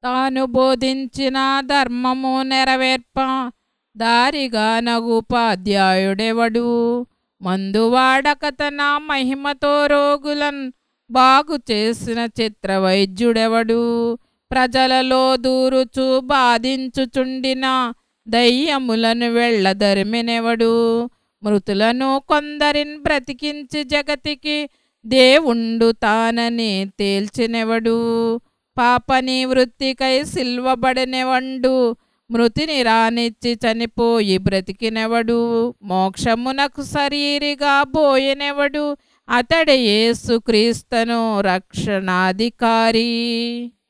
తాను బోధించిన ధర్మము నెరవేర్ప దారిగా నగుపాధ్యాయుడెవడు మందు వాడక తన మహిమతో రోగులన్ బాగు చేసిన చిత్ర వైద్యుడెవడు ప్రజలలో దూరుచు బాధించుచుండిన దయ్యములను వెళ్ళదరిమినెవడు మృతులను కొందరిన్ బ్రతికించి జగతికి దేవుండు తానని తేల్చినెవడు పాప నివృత్తికై సిల్వబడినెవండు మృతిని రానిచ్చి చనిపోయి బ్రతికినెవడు మోక్షమునకు శరీరిగా పోయినెవడు అతడే యేసుక్రీస్తను రక్షణాధికారి